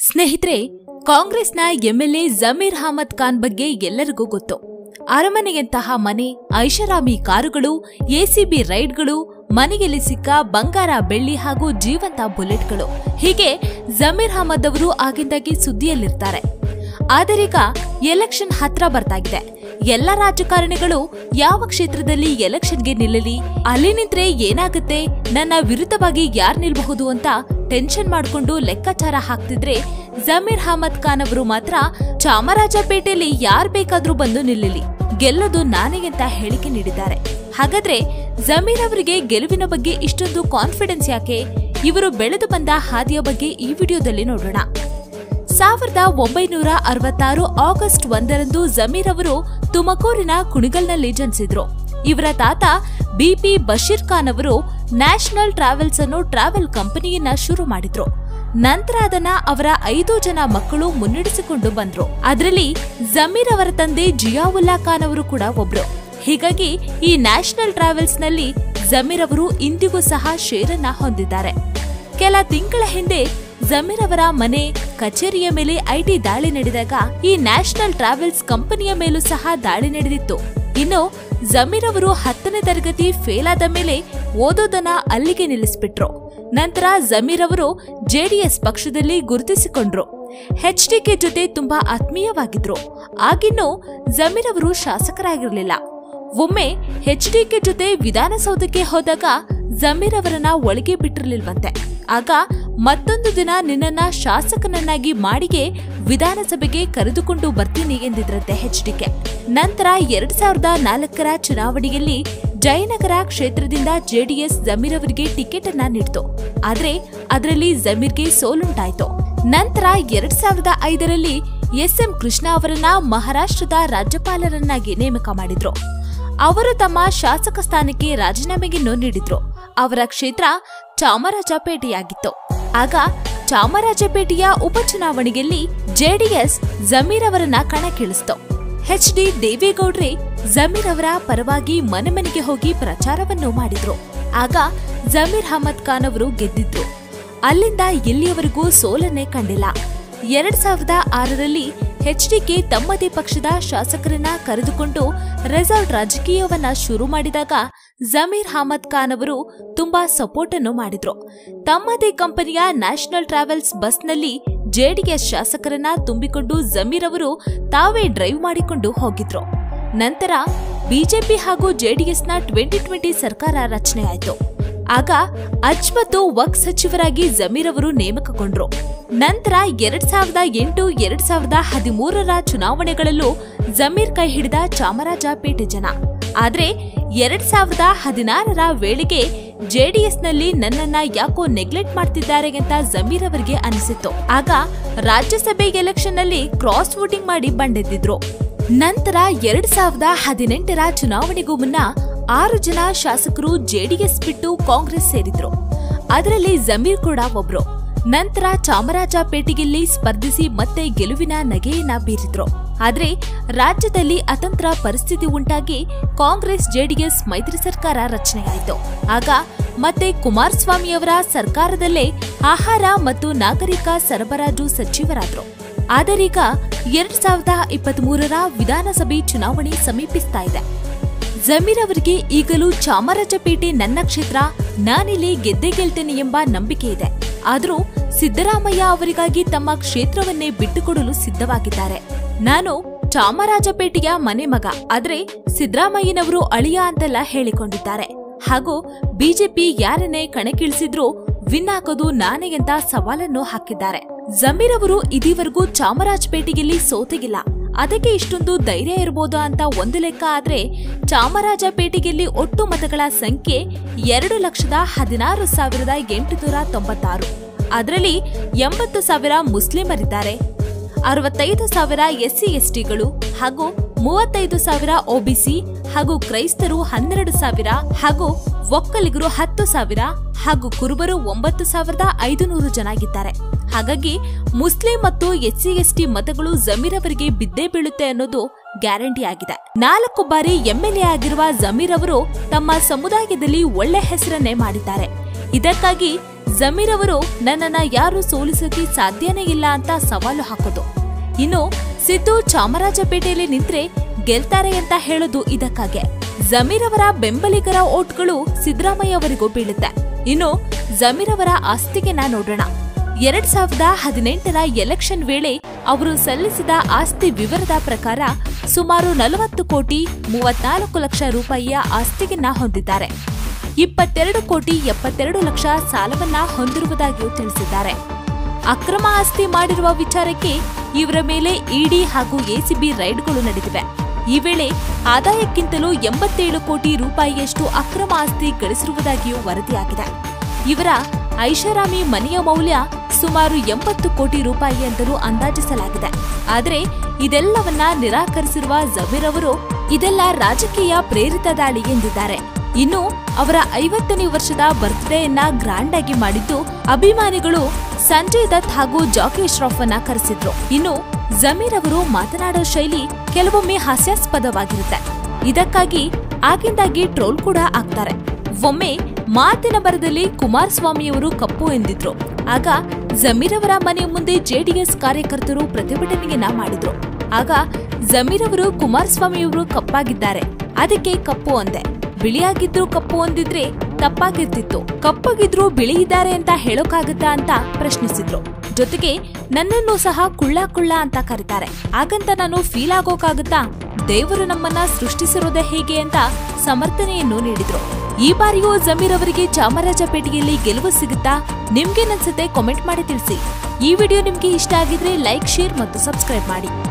ಸ್ನೇಹಿತರೆ ಕಾಂಗ್ರೆಸ್ನ ಎಂಎಲ್ಎ ಜಮೀರ್ ಅಹಮದ್ ಖಾನ್ ಬಗ್ಗೆ ಎಲ್ಲರಿಗೂ ಗೊತ್ತು ಅರಮನೆಯಂತಹ ಮನೆ ಐಷಾರಾಮಿ ಕಾರುಗಳು ಎಸಿಬಿ ರೈಡ್ಗಳು ಮನೆಯಲ್ಲಿ ಸಿಕ್ಕ ಬಂಗಾರ ಬೆಳ್ಳಿ ಹಾಗೂ ಜೀವಂತ ಬುಲೆಟ್ಗಳು ಹೀಗೆ ಜಮೀರ್ ಅಹಮದ್ ಅವರು ಆಗಿಂದಾಗಿ ಸುದ್ದಿಯಲ್ಲಿರ್ತಾರೆ ಆದರೀಗ ಎಲೆಕ್ಷನ್ ಹತ್ರ ಬರ್ತಾಗಿದೆ ಎಲ್ಲ ರಾಜಕಾರಣಿಗಳು ಯಾವ ಕ್ಷೇತ್ರದಲ್ಲಿ ಎಲೆಕ್ಷನ್ಗೆ ನಿಲ್ಲಲಿ ಅಲ್ಲಿ ನಿಂತ್ರೆ ಏನಾಗುತ್ತೆ ನನ್ನ ವಿರುದ್ಧವಾಗಿ ಯಾರ್ ನಿಲ್ಬಹುದು ಅಂತ ಟೆನ್ಷನ್ ಮಾಡ್ಕೊಂಡು ಲೆಕ್ಕಾಚಾರ ಹಾಕ್ತಿದ್ರೆ ಜಮೀರ್ ಅಹಮದ್ ಖಾನ್ ಅವರು ಮಾತ್ರ ಚಾಮರಾಜಪೇಟೆಯಲ್ಲಿ ಯಾರ್ ಬೇಕಾದ್ರೂ ಬಂದು ನಿಲ್ಲಲಿ ಗೆಲ್ಲೋದು ನಾನೇ ಅಂತ ಹೇಳಿಕೆ ನೀಡಿದ್ದಾರೆ ಹಾಗಾದ್ರೆ ಜಮೀರ್ ಅವರಿಗೆ ಗೆಲುವಿನ ಬಗ್ಗೆ ಇಷ್ಟೊಂದು ಕಾನ್ಫಿಡೆನ್ಸ್ ಯಾಕೆ ಇವರು ಬೆಳೆದು ಬಂದ ಹಾದಿಯ ಬಗ್ಗೆ ಈ ವಿಡಿಯೋದಲ್ಲಿ ನೋಡೋಣ ಸಾವಿರದ ಒಂಬೈನೂರ ಅರವತ್ತಾರು ಆಗಸ್ಟ್ ಒಂದರಂದು ಜಮೀರ್ ಅವರು ತುಮಕೂರಿನ ಕುಣಿಗಲ್ನಲ್ಲಿ ಜನಿಸಿದ್ರು ಇವರ ತಾತ ಬಿಪಿ ಬಶೀರ್ ಖಾನ್ ಅವರು ನ್ಯಾಷನಲ್ ಟ್ರಾವೆಲ್ಸ್ ಅನ್ನೋ ಟ್ರಾವೆಲ್ ಕಂಪನಿಯನ್ನ ಶುರು ಮಾಡಿದ್ರು ನಂತರ ಅದನ್ನ ಅವರ ಐದು ಜನ ಮಕ್ಕಳು ಮುನ್ನಡೆಸಿಕೊಂಡು ಬಂದ್ರು ಅದರಲ್ಲಿ ಜಮೀರ್ ಅವರ ತಂದೆ ಜಿಯಾವುಲ್ಲಾ ಖಾನ್ ಅವರು ಕೂಡ ಒಬ್ರು ಹೀಗಾಗಿ ಈ ನ್ಯಾಷನಲ್ ಟ್ರಾವೆಲ್ಸ್ ನಲ್ಲಿ ಜಮೀರ್ ಅವರು ಇಂದಿಗೂ ಸಹ ಶೇರನ್ನ ಹೊಂದಿದ್ದಾರೆ ಕೆಲ ತಿಂಗಳ ಹಿಂದೆ ಜಮೀರ್ ಅವರ ಮನೆ ಕಚೇರಿಯ ಮೇಲೆ ಐಟಿ ದಾಳಿ ನಡೆದಾಗ ಈ ನ್ಯಾಷನಲ್ ಟ್ರಾವೆಲ್ಸ್ ಕಂಪನಿಯ ಮೇಲೂ ಸಹ ದಾಳಿ ನಡೆದಿತ್ತು ಇನ್ನು ಜಮೀರ್ ಅವರು ಹತ್ತನೇ ತರಗತಿ ಫೇಲ್ ಆದ ಮೇಲೆ ಓದೋದನ್ನ ಅಲ್ಲಿಗೆ ನಿಲ್ಲಿಸ್ಬಿಟ್ರು ನಂತರ ಜಮೀರ್ ಅವರು ಜೆಡಿಎಸ್ ಪಕ್ಷದಲ್ಲಿ ಗುರುತಿಸಿಕೊಂಡ್ರು ಎಚ್ಡಿಕೆ ಜೊತೆ ತುಂಬಾ ಆತ್ಮೀಯವಾಗಿದ್ರು ಆಗಿನ್ನೂ ಜಮೀರ್ ಅವರು ಶಾಸಕರಾಗಿರಲಿಲ್ಲ ಒಮ್ಮೆ ಎಚ್ಡಿಕೆ ಜೊತೆ ವಿಧಾನಸೌಧಕ್ಕೆ ಹೋದಾಗ ಜಮೀರ್ ಅವರನ್ನ ಒಳಗೆ ಬಿಟ್ಟಿರ್ಲಿಲ್ವಂತೆ ಆಗ ಮತ್ತೊಂದು ದಿನ ನಿನ್ನನ್ನ ಶಾಸಕನನ್ನಾಗಿ ಮಾಡಿಗೆ ವಿಧಾನಸಭೆಗೆ ಕರೆದುಕೊಂಡು ಬರ್ತೀನಿ ಎಂದಿದ್ರಂತೆ ಎಚ್ಡಿಕೆ ನಂತರ ಎರಡ್ ಸಾವಿರದ ನಾಲ್ಕರ ಚುನಾವಣೆಯಲ್ಲಿ ಜಯನಗರ ಕ್ಷೇತ್ರದಿಂದ ಜೆಡಿಎಸ್ ಜಮೀರ್ ಅವರಿಗೆ ಟಿಕೆಟ್ ಅನ್ನ ನೀಡಿತು ಆದ್ರೆ ಅದರಲ್ಲಿ ಜಮೀರ್ಗೆ ಸೋಲುಂಟಾಯ್ತು ನಂತರ ಎರಡ್ ಸಾವಿರದ ಐದರಲ್ಲಿ ಎಸ್ಎಂ ಕೃಷ್ಣ ಅವರನ್ನ ಮಹಾರಾಷ್ಟ್ರದ ರಾಜ್ಯಪಾಲರನ್ನಾಗಿ ನೇಮಕ ಮಾಡಿದ್ರು ಅವರು ತಮ್ಮ ಶಾಸಕ ಸ್ಥಾನಕ್ಕೆ ರಾಜೀನಾಮೆಯನ್ನು ನೀಡಿದ್ರು ಅವರ ಕ್ಷೇತ್ರ ಚಾಮರಾಜಪೇಟೆಯಾಗಿತ್ತು ಆಗ ಚಾಮರಾಜಪೇಟೆಯ ಉಪಚುನಾವಣೆಯಲ್ಲಿ ಜೆಡಿಎಸ್ ಜಮೀರ್ ಅವರನ್ನ ಕಣಕ್ಕಿಳಿಸಿತು ಎಚ್ ಡಿ ದೇವೇಗೌಡ್ರೆ ಜಮೀರ್ ಅವರ ಪರವಾಗಿ ಮನೆ ಮನೆಗೆ ಹೋಗಿ ಪ್ರಚಾರವನ್ನು ಮಾಡಿದ್ರು ಆಗ ಜಮೀರ್ ಅಹಮದ್ ಖಾನ್ ಅವರು ಗೆದ್ದಿದ್ರು ಅಲ್ಲಿಂದ ಇಲ್ಲಿಯವರೆಗೂ ಸೋಲನ್ನೇ ಕಂಡಿಲ್ಲ ಎರಡ್ ಸಾವಿರದ ಆರರಲ್ಲಿ ಎಚ್ಡಿಕೆ ತಮ್ಮದೇ ಪಕ್ಷದ ಶಾಸಕರನ್ನ ಕರೆದುಕೊಂಡು ರೆಸಾರ್ಟ್ ರಾಜಕೀಯವನ್ನ ಶುರು ಮಾಡಿದಾಗ ಜಮೀರ್ ಅಹಮದ್ ಖಾನ್ ಅವರು ತುಂಬಾ ಸಪೋರ್ಟ್ ಅನ್ನು ಮಾಡಿದ್ರು ತಮ್ಮದೇ ಕಂಪನಿಯ ನ್ಯಾಷನಲ್ ಟ್ರಾವೆಲ್ಸ್ ಬಸ್ನಲ್ಲಿ ಜೆಡಿಎಸ್ ಶಾಸಕರನ್ನ ತುಂಬಿಕೊಂಡು ಜಮೀರ್ ಅವರು ತಾವೇ ಡ್ರೈವ್ ಮಾಡಿಕೊಂಡು ಹೋಗಿದ್ರು ನಂತರ ಬಿಜೆಪಿ ಹಾಗೂ ಜೆಡಿಎಸ್ನ ಟ್ವೆಂಟಿ ಟ್ವೆಂಟಿ ಸರ್ಕಾರ ರಚನೆಯಾಯಿತು ಆಗ ಅಜ್ ಮತ್ತು ವಕ್ ಸಚಿವರಾಗಿ ಜಮೀರ್ ಅವರು ನೇಮಕಗೊಂಡ್ರು ನಂತರ ಎರಡ್ ಸಾವಿರದ ಎಂಟು ಎರಡ್ ಸಾವಿರದ ಹದಿಮೂರರ ಚುನಾವಣೆಗಳಲ್ಲೂ ಜಮೀರ್ ಕೈ ಹಿಡಿದ ಚಾಮರಾಜಪೇಟೆ ಜನ ಆದ್ರೆ ಎರಡ್ ಸಾವಿರದ ಹದಿನಾರರ ವೇಳೆಗೆ ಜೆಡಿಎಸ್ನಲ್ಲಿ ನನ್ನನ್ನ ಯಾಕೋ ನೆಗ್ಲೆಕ್ಟ್ ಮಾಡ್ತಿದ್ದಾರೆ ಅಂತ ಜಮೀರ್ ಅವರಿಗೆ ಅನಿಸಿತ್ತು ಆಗ ರಾಜ್ಯಸಭೆ ಎಲೆಕ್ಷನ್ ನಲ್ಲಿ ಕ್ರಾಸ್ ವೋಟಿಂಗ್ ಮಾಡಿ ಬಂಡೆದ್ದಿದ್ರು ನಂತರ ಎರಡ್ ಸಾವಿರದ ಹದಿನೆಂಟರ ಚುನಾವಣೆಗೂ ಮುನ್ನ ಆರು ಜನ ಶಾಸಕರು ಜೆಡಿಎಸ್ ಬಿಟ್ಟು ಕಾಂಗ್ರೆಸ್ ಸೇರಿದ್ರು ಅದರಲ್ಲಿ ಜಮೀರ್ ಕೂಡ ಒಬ್ರು ನಂತರ ಚಾಮರಾಜಪೇಟೆಯಲ್ಲಿ ಸ್ಪರ್ಧಿಸಿ ಮತ್ತೆ ಗೆಲುವಿನ ನಗೆಯನ್ನ ಬೀರಿದ್ರು ಆದ್ರೆ ರಾಜ್ಯದಲ್ಲಿ ಅತಂತ್ರ ಪರಿಸ್ಥಿತಿ ಉಂಟಾಗಿ ಕಾಂಗ್ರೆಸ್ ಜೆಡಿಎಸ್ ಮೈತ್ರಿ ಸರ್ಕಾರ ರಚನೆಯಾಯಿತು ಆಗ ಮತ್ತೆ ಕುಮಾರಸ್ವಾಮಿ ಅವರ ಸರ್ಕಾರದಲ್ಲೇ ಆಹಾರ ಮತ್ತು ನಾಗರಿಕ ಸರಬರಾಜು ಸಚಿವರಾದ್ರು ಆದರೀಗ ಎರಡ್ ಸಾವಿರದ ಇಪ್ಪತ್ತ್ ಮೂರರ ವಿಧಾನಸಭೆ ಚುನಾವಣೆ ಸಮೀಪಿಸ್ತಾ ಇದೆ ಜಮೀರ್ ಅವರಿಗೆ ಈಗಲೂ ಚಾಮರಾಜಪೇಟೆ ನನ್ನ ಕ್ಷೇತ್ರ ನಾನಿಲ್ಲಿ ಗೆದ್ದೆ ಗೆಲ್ತೇನೆ ಎಂಬ ನಂಬಿಕೆ ಇದೆ ಆದರೂ ಸಿದ್ದರಾಮಯ್ಯ ಅವರಿಗಾಗಿ ತಮ್ಮ ಕ್ಷೇತ್ರವನ್ನೇ ಬಿಟ್ಟುಕೊಡಲು ಸಿದ್ಧವಾಗಿದ್ದಾರೆ ನಾನು ಚಾಮರಾಜಪೇಟೆಯ ಮನೆ ಮಗ ಆದ್ರೆ ಸಿದ್ದರಾಮಯ್ಯನವರು ಅಳಿಯ ಅಂತೆಲ್ಲ ಹೇಳಿಕೊಂಡಿದ್ದಾರೆ ಹಾಗೂ ಬಿಜೆಪಿ ಯಾರನ್ನೇ ಕಣಕ್ಕಿಳಿಸಿದ್ರೂ ವಿನ್ ಹಾಕೋದು ನಾನೇ ಅಂತ ಸವಾಲನ್ನು ಹಾಕಿದ್ದಾರೆ ಜಮೀರ್ ಅವರು ಇದೀವರೆಗೂ ಚಾಮರಾಜಪೇಟೆಯಲ್ಲಿ ಸೋತೆಗಿಲ್ಲ ಅದಕ್ಕೆ ಇಷ್ಟೊಂದು ಧೈರ್ಯ ಇರಬಹುದಾ ಅಂತ ಒಂದು ಲೆಕ್ಕ ಆದ್ರೆ ಚಾಮರಾಜಪೇಟೆಯಲ್ಲಿ ಒಟ್ಟು ಮತಗಳ ಸಂಖ್ಯೆ ಎರಡು ಲಕ್ಷದ ಹದಿನಾರು ಸಾವಿರದ ಎಂಟುನೂರ ತೊಂಬತ್ತಾರು ಅದರಲ್ಲಿ ಎಂಬತ್ತು ಸಾವಿರ ಮುಸ್ಲಿಮರಿದ್ದಾರೆ ಅರವತ್ತೈದು ಸಾವಿರ ಎಸ್ಸಿ ಎಸ್ಟಿಗಳು ಹಾಗೂ ಮೂವತ್ತೈದು ಸಾವಿರ ಒಬಿಸಿ ಹಾಗೂ ಕ್ರೈಸ್ತರು ಹನ್ನೆರಡು ಸಾವಿರ ಹಾಗೂ ಒಕ್ಕಲಿಗರು ಹತ್ತು ಸಾವಿರ ಹಾಗೂ ಕುರುಬರು ಒಂಬತ್ತು ಸಾವಿರದ ಐದುನೂರು ಜನ ಇದ್ದಾರೆ ಹಾಗಾಗಿ ಮುಸ್ಲಿಂ ಮತ್ತು ಎಸ್ಸಿ ಎಸ್ಟಿ ಮತಗಳು ಜಮೀರ್ ಅವರಿಗೆ ಬಿದ್ದೇ ಬೀಳುತ್ತೆ ಅನ್ನೋದು ಗ್ಯಾರಂಟಿ ಆಗಿದೆ ನಾಲ್ಕು ಬಾರಿ ಎಂಎಲ್ಎ ಆಗಿರುವ ಜಮೀರ್ ಅವರು ತಮ್ಮ ಸಮುದಾಯದಲ್ಲಿ ಒಳ್ಳೆ ಹೆಸರನ್ನೇ ಮಾಡಿದ್ದಾರೆ ಇದಕ್ಕಾಗಿ ಜಮೀರ್ ಅವರು ನನ್ನನ್ನ ಯಾರು ಸೋಲಿಸೋಕೆ ಸಾಧ್ಯನೇ ಇಲ್ಲ ಅಂತ ಸವಾಲು ಹಾಕೋದು ಇನ್ನು ಸಿದ್ದು ಚಾಮರಾಜಪೇಟೆಯಲ್ಲಿ ನಿಂತ್ರೆ ಗೆಲ್ತಾರೆ ಅಂತ ಹೇಳೋದು ಇದಕ್ಕಾಗೆ ಜಮೀರ್ ಅವರ ಬೆಂಬಲಿಗರ ಓಟ್ಗಳು ಸಿದ್ದರಾಮಯ್ಯ ಅವರಿಗೂ ಬೀಳುತ್ತೆ ಇನ್ನು ಜಮೀರ್ ಅವರ ಆಸ್ತಿಗೆ ನಾ ನೋಡೋಣ ಎರಡ್ ಸಾವಿರದ ಹದಿನೆಂಟರ ಎಲೆಕ್ಷನ್ ವೇಳೆ ಅವರು ಸಲ್ಲಿಸಿದ ಆಸ್ತಿ ವಿವರದ ಪ್ರಕಾರ ಸುಮಾರು ನಲವತ್ತು ಕೋಟಿ ಮೂವತ್ನಾಲ್ಕು ಲಕ್ಷ ರೂಪಾಯಿಯ ಆಸ್ತಿಯನ್ನ ಹೊಂದಿದ್ದಾರೆ ಇಪ್ಪತ್ತೆರಡು ಕೋಟಿ ಎಪ್ಪತ್ತೆರಡು ಲಕ್ಷ ಸಾಲವನ್ನ ಹೊಂದಿರುವುದಾಗಿಯೂ ತಿಳಿಸಿದ್ದಾರೆ ಅಕ್ರಮ ಆಸ್ತಿ ಮಾಡಿರುವ ವಿಚಾರಕ್ಕೆ ಇವರ ಮೇಲೆ ಇಡಿ ಹಾಗೂ ಎಸಿಬಿ ರೈಡ್ಗಳು ನಡೆದಿವೆ ಈ ವೇಳೆ ಆದಾಯಕ್ಕಿಂತಲೂ ಎಂಬತ್ತೇಳು ಕೋಟಿ ರೂಪಾಯಿಯಷ್ಟು ಅಕ್ರಮ ಆಸ್ತಿ ಗಳಿಸಿರುವುದಾಗಿಯೂ ವರದಿಯಾಗಿದೆ ಇವರ ಐಷಾರಾಮಿ ಮನೆಯ ಮೌಲ್ಯ ಸುಮಾರು ಎಂಬತ್ತು ಕೋಟಿ ರೂಪಾಯಿ ಅಂತಲೂ ಅಂದಾಜಿಸಲಾಗಿದೆ ಆದರೆ ಇದೆಲ್ಲವನ್ನ ನಿರಾಕರಿಸಿರುವ ಜಮೀರ್ ಅವರು ಇದೆಲ್ಲ ರಾಜಕೀಯ ಪ್ರೇರಿತ ದಾಳಿ ಎಂದಿದ್ದಾರೆ ಇನ್ನು ಅವರ ಐವತ್ತನೇ ವರ್ಷದ ಬರ್ತ್ಡೇಯನ್ನ ಗ್ರಾಂಡ್ ಆಗಿ ಮಾಡಿದ್ದು ಅಭಿಮಾನಿಗಳು ಸಂಜಯ್ ದತ್ ಹಾಗೂ ಜಾಕಿ ಶ್ರಾಫ್ ಅನ್ನ ಕರೆಸಿದ್ರು ಇನ್ನು ಜಮೀರ್ ಅವರು ಮಾತನಾಡೋ ಶೈಲಿ ಕೆಲವೊಮ್ಮೆ ಹಾಸ್ಯಾಸ್ಪದವಾಗಿರುತ್ತೆ ಇದಕ್ಕಾಗಿ ಆಗಿಂದಾಗಿ ಟ್ರೋಲ್ ಕೂಡ ಆಗ್ತಾರೆ ಒಮ್ಮೆ ಮಾತಿನ ಬರದಲ್ಲಿ ಕುಮಾರಸ್ವಾಮಿಯವರು ಕಪ್ಪು ಎಂದಿದ್ರು ಆಗ ಜಮೀರ್ ಅವರ ಮನೆ ಮುಂದೆ ಜೆಡಿಎಸ್ ಕಾರ್ಯಕರ್ತರು ಪ್ರತಿಭಟನೆಯನ್ನ ಮಾಡಿದ್ರು ಆಗ ಜಮೀರ್ ಅವರು ಕುಮಾರಸ್ವಾಮಿಯವರು ಕಪ್ಪಾಗಿದ್ದಾರೆ ಅದಕ್ಕೆ ಕಪ್ಪು ಅಂದೆ ಬಿಳಿಯಾಗಿದ್ರು ಕಪ್ಪು ಅಂದಿದ್ರೆ ತಪ್ಪಾಗಿರ್ತಿತ್ತು ಕಪ್ಪಗಿದ್ರು ಬಿಳಿ ಇದ್ದಾರೆ ಅಂತ ಹೇಳೋಕಾಗತ್ತಾ ಅಂತ ಪ್ರಶ್ನಿಸಿದ್ರು ಜೊತೆಗೆ ನನ್ನನ್ನು ಸಹ ಕುಳ್ಳ ಕುಳ್ಳ ಅಂತ ಕರೀತಾರೆ ಹಾಗಂತ ನಾನು ಫೀಲ್ ಆಗೋಕಾಗತ್ತಾ ದೇವರು ನಮ್ಮನ್ನ ಸೃಷ್ಟಿಸಿರೋದೇ ಹೇಗೆ ಅಂತ ಸಮರ್ಥನೆಯನ್ನು ನೀಡಿದ್ರು ಈ ಬಾರಿಯೂ ಜಮೀರ್ ಅವರಿಗೆ ಚಾಮರಾಜಪೇಟೆಯಲ್ಲಿ ಗೆಲುವು ಸಿಗುತ್ತಾ ನಿಮ್ಗೇನನ್ಸುತ್ತೆ ಕಾಮೆಂಟ್ ಮಾಡಿ ತಿಳಿಸಿ ಈ ವಿಡಿಯೋ ನಿಮ್ಗೆ ಇಷ್ಟ ಆಗಿದ್ರೆ ಲೈಕ್ ಶೇರ್ ಮತ್ತು ಸಬ್ಸ್ಕ್ರೈಬ್ ಮಾಡಿ